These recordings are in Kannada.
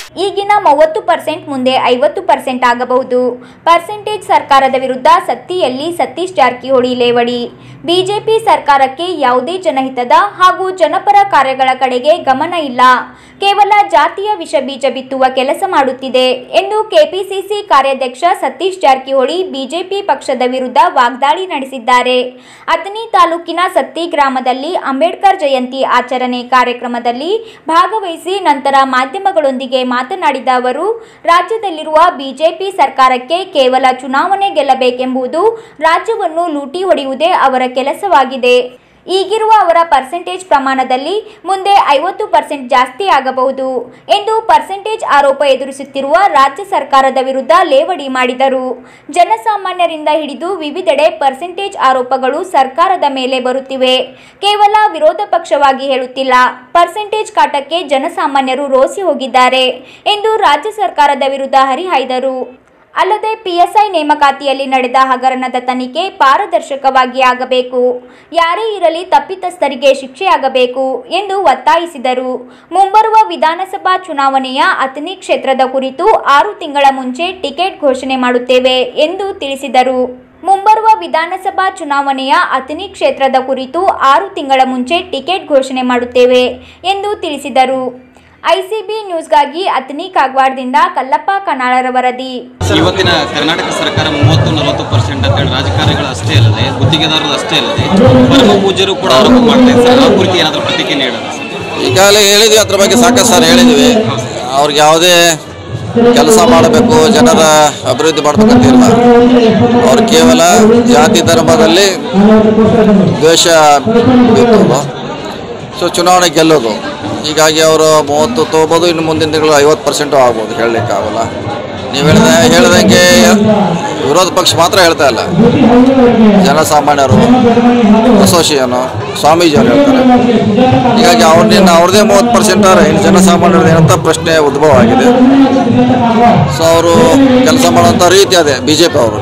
ಈಗಿನ ಮೂವತ್ತು ಪರ್ಸೆಂಟ್ ಮುಂದೆ ಐವತ್ತು ಪರ್ಸೆಂಟ್ ಆಗಬಹುದು ಪರ್ಸೆಂಟೇಜ್ ಸರ್ಕಾರದ ವಿರುದ್ಧ ಸತ್ತಿಯಲ್ಲಿ ಸತೀಶ್ ಜಾರಕಿಹೊಳಿ ಲೇವಡಿ ಬಿಜೆಪಿ ಸರ್ಕಾರಕ್ಕೆ ಯಾವುದೇ ಜನಹಿತದ ಹಾಗೂ ಜನಪರ ಕಾರ್ಯಗಳ ಕಡೆಗೆ ಗಮನ ಇಲ್ಲ ಕೇವಲ ಜಾತಿಯ ವಿಷ ಬೀಜ ಬಿತ್ತುವ ಕೆಲಸ ಮಾಡುತ್ತಿದೆ ಎಂದು ಕೆಪಿಸಿಸಿ ಕಾರ್ಯಾಧ್ಯಕ್ಷ ಸತೀಶ್ ಜಾರಕಿಹೊಳಿ ಬಿಜೆಪಿ ಪಕ್ಷದ ವಿರುದ್ಧ ವಾಗ್ದಾಳಿ ನಡೆಸಿದ್ದಾರೆ ಅಥಣಿ ತಾಲೂಕಿನ ಸತ್ತಿ ಗ್ರಾಮದಲ್ಲಿ ಅಂಬೇಡ್ಕರ್ ಜಯಂತಿ ಆಚರಣೆ ಕಾರ್ಯಕ್ರಮದಲ್ಲಿ ಭಾಗವಹಿಸಿ ನಂತರ ಮಾಧ್ಯಮಗಳೊಂದಿಗೆ ಮಾತನಾಡಿದ ಅವರು ರಾಜ್ಯದಲ್ಲಿರುವ ಬಿಜೆಪಿ ಸರ್ಕಾರಕ್ಕೆ ಕೇವಲ ಚುನಾವಣೆ ಗೆಲ್ಲಬೇಕೆಂಬುದು ರಾಜ್ಯವನ್ನು ಲೂಟಿ ಹೊಡೆಯುವುದೇ ಅವರ ಕೆಲಸವಾಗಿದೆ ಈಗಿರುವ ಅವರ ಪರ್ಸೆಂಟೇಜ್ ಪ್ರಮಾಣದಲ್ಲಿ ಮುಂದೆ ಐವತ್ತು ಪರ್ಸೆಂಟ್ ಜಾಸ್ತಿ ಆಗಬಹುದು ಎಂದು ಪರ್ಸೆಂಟೇಜ್ ಆರೋಪ ಎದುರಿಸುತ್ತಿರುವ ರಾಜ್ಯ ಸರ್ಕಾರದ ವಿರುದ್ಧ ಲೇವಡಿ ಮಾಡಿದರು ಜನಸಾಮಾನ್ಯರಿಂದ ಹಿಡಿದು ವಿವಿಧೆಡೆ ಪರ್ಸೆಂಟೇಜ್ ಆರೋಪಗಳು ಸರ್ಕಾರದ ಮೇಲೆ ಬರುತ್ತಿವೆ ಕೇವಲ ವಿರೋಧ ಪಕ್ಷವಾಗಿ ಹೇಳುತ್ತಿಲ್ಲ ಪರ್ಸೆಂಟೇಜ್ ಕಾಟಕ್ಕೆ ಜನಸಾಮಾನ್ಯರು ರೋಸಿ ಹೋಗಿದ್ದಾರೆ ಎಂದು ರಾಜ್ಯ ಸರ್ಕಾರದ ವಿರುದ್ಧ ಹರಿಹಾಯ್ದರು ಅಲ್ಲದೆ ಪಿಎಸ್ಐ ನೇಮಕಾತಿಯಲ್ಲಿ ನಡೆದ ಹಗರಣದ ತನಿಖೆ ಪಾರದರ್ಶಕವಾಗಿ ಆಗಬೇಕು ಯಾರೇ ಇರಲಿ ತಪ್ಪಿತಸ್ಥರಿಗೆ ಶಿಕ್ಷೆಯಾಗಬೇಕು ಎಂದು ಒತ್ತಾಯಿಸಿದರು ಮುಂಬರುವ ವಿಧಾನಸಭಾ ಚುನಾವಣೆಯ ಅಥಣಿ ಕ್ಷೇತ್ರದ ಕುರಿತು ಆರು ತಿಂಗಳ ಮುಂಚೆ ಟಿಕೆಟ್ ಘೋಷಣೆ ಮಾಡುತ್ತೇವೆ ಎಂದು ತಿಳಿಸಿದರು ಮುಂಬರುವ ವಿಧಾನಸಭಾ ಚುನಾವಣೆಯ ಅಥಣಿ ಕ್ಷೇತ್ರದ ಕುರಿತು ಆರು ತಿಂಗಳ ಮುಂಚೆ ಟಿಕೆಟ್ ಘೋಷಣೆ ಮಾಡುತ್ತೇವೆ ಎಂದು ತಿಳಿಸಿದರು ಐಸಿಬಿ ನ್ಯೂಸ್ಗಾಗಿ ಅಥಣಿ ಕಾಗವಾಡದಿಂದ ಕಲ್ಲಪ್ಪ ಕನಾಳರ ವರದಿ ಇವತ್ತಿನ ಕರ್ನಾಟಕ ಸರ್ಕಾರ ಮೂವತ್ತು ನಲವತ್ತು ಪರ್ಸೆಂಟ್ ಅಂತೇಳಿ ರಾಜಕಾರಣಿಗಳು ಅಷ್ಟೇ ಅಲ್ಲದೆ ಗುತ್ತಿಗೆದಾರರು ಅಷ್ಟೇ ಅಲ್ಲದೆ ಪರಮ ಪೂಜ್ಯರು ಕೂಡ ಆರೋಪ ಮಾಡ್ತಾ ಇದ್ದಾರೆ ಆ ಕುರಿತು ಏನಾದರೂ ಪ್ರತಿಕ್ರಿಯೆ ಹೇಳೋದು ಈಗಾಗಲೇ ಹೇಳಿದ್ವಿ ಅದ್ರ ಬಗ್ಗೆ ಸಾಕಷ್ಟು ಸಾರಿ ಹೇಳಿದ್ವಿ ಅವ್ರಿಗೆ ಯಾವುದೇ ಕೆಲಸ ಮಾಡಬೇಕು ಜನರ ಅಭಿವೃದ್ಧಿ ಮಾಡ್ಬೇಕಂತಿಲ್ಲ ಅವ್ರು ಕೇವಲ ಜಾತಿ ಧರ್ಮದಲ್ಲಿ ದ್ವೇಷ ಬಿತ್ತೋದು ಸೊ ಚುನಾವಣೆ ಗೆಲ್ಲೋದು ಹೀಗಾಗಿ ಅವರು ಮೂವತ್ತು ತೊಗೋಬೋದು ಇನ್ನು ಮುಂದಿನ ತಿಂಗಳು ಐವತ್ತು ಪರ್ಸೆಂಟು ಆಗ್ಬೋದು ಹೇಳಲಿಕ್ಕಾಗಲ್ಲ ನೀವು ಹೇಳ್ದ ಹೇಳ್ದಂಗೆ ವಿರೋಧ ಪಕ್ಷ ಮಾತ್ರ ಹೇಳ್ತಾ ಇಲ್ಲ ಜನಸಾಮಾನ್ಯರು ಅಸೋಸಿಯೇಷನು ಸ್ವಾಮೀಜಿ ಅವರು ಹೇಳ್ತಾರೆ ಹೀಗಾಗಿ ಅವ್ರನ್ನೇನು ಅವ್ರದ್ದೇ ಮೂವತ್ತು ಪರ್ಸೆಂಟ್ ಆದ್ರೆ ಇನ್ನು ಜನಸಾಮಾನ್ಯರದ್ದು ಏನಂತ ಪ್ರಶ್ನೆ ಉದ್ಭವ ಆಗಿದೆ ಸೊ ಅವರು ಕೆಲಸ ಮಾಡುವಂಥ ರೀತಿ ಅದೇ ಬಿ ಜೆ ಪಿ ಅವರು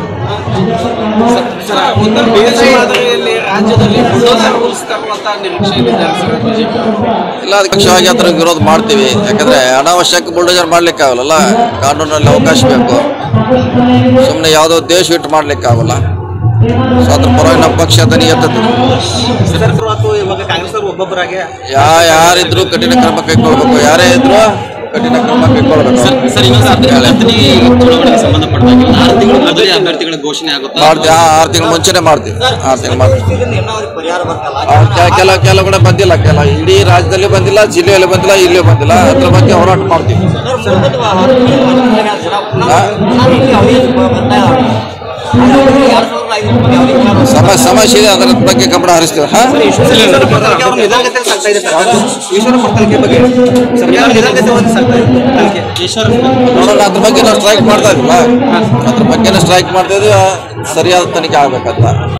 ಮಾದರಿಯಲ್ಲಿ ರಾಜ್ಯದಲ್ಲಿ ಬುಲ್ಡೋಸರ್ ರೂಲ್ಸ್ ತರುವಂತ ನಿರೀಕ್ಷೆ ಇದೆ ಸರ್ ಬಿಜೆಪಿ ಇಲ್ಲ ಅದಕ್ಕೆ ಪಕ್ಷವಾಗಿ ಅದರ ವಿರೋಧ ಮಾಡ್ತೀವಿ ಯಾಕಂದರೆ ಅನಾವಶ್ಯಕ ಬುಲ್ಡೋಜರ್ ಮಾಡ್ಲಿಕ್ಕಾಗಲ್ಲ ಕಾನೂನಲ್ಲಿ ಅವಕಾಶ ಬೇಕು ಸುಮ್ಮನೆ ಯಾವುದೋ ದೇಶ ಬಿಟ್ಟು ಮಾಡ್ಲಿಕ್ಕಾಗಲ್ಲ ಸೊ ಅದ್ರ ಪರವಾಗಿ ನಮ್ಮ ಪಕ್ಷ ಅದನ್ನ ಎತ್ತದ್ದು ಇವಾಗ ಕಾಂಗ್ರೆಸ್ ಅವರು ಒಬ್ಬೊಬ್ಬರಾಗೆ ಯಾ ಯಾರಿದ್ರು ಕಠಿಣ ಕ್ರಮ ಕೈಗೊಳ್ಬೇಕು ಯಾರೇ ಇದ್ರು ಕಠಿಣ ಕ್ರಮ ಕೈಗೊಳ್ಬೇಕು ಸರ್ ಸರ್ ಇನ್ನೊಂದು ಸರ್ ಅಥಣಿ ಚುನಾವಣೆಗೆ ಸಂಬಂಧಪಟ್ಟಾಗ ಆರು ತಿಂಗಳು ಮೊದಲೇ ಅಭ್ಯರ್ಥಿಗಳ ಘೋಷಣೆ ಆಗುತ್ತಾ ಮಾಡ್ತೀವಿ ಆರು ತಿಂಗಳು ಮುಂಚೆನೆ ಮಾಡ್ತೀವಿ ಆರು ತಿಂಗಳು ಮಾಡ್ತೀವಿ ಅವ್ರು ಕೆಲ- ಕೆಲ ಕೆಲವು ಕಡೆ ಬಂದಿಲ್ಲ ಕೆಲ ಇಡೀ ರಾಜ್ಯದಲ್ಲಿ ಬಂದಿಲ್ಲ ಜಿಲ್ಲೆಯಲ್ಲಿ ಬಂದಿಲ್ಲ ಇಲ್ಲೂ ಬಂದಿಲ್ಲ ಅದ್ರ ಬಗ್ಗೆ ಹೋರಾಟ ಮಾಡ್ತೀವಿ ಸಮ ಸಮಸ್ಯೆ ಇದೆ ಅದರ ಬಗ್ಗೆ ಗಮನ ಹರಿಸ್ತೀವಿ ಹಾ ಈಶ್ವರ ಪಡ್ತಲಿಕೆ ಬಗ್ಗೆ ಸರ್ಕಾರ ನಿರಾಗತೆ ಸಾಕ್ತಾ ಇದೆ ನೋಡೋಣ ಅದ್ರ ಬಗ್ಗೆ ನಾವು ಸ್ಟ್ರೈಕ್ ಮಾಡ್ತಾ ಇದೀವಲ್ಲ ಅದ್ರ ಬಗ್ಗೆ ಸ್ಟ್ರೈಕ್ ಮಾಡ್ತಾ ಇದೀವಿ ಸರಿಯಾದ ತನಿಖೆ ಆಗ್ಬೇಕಂತ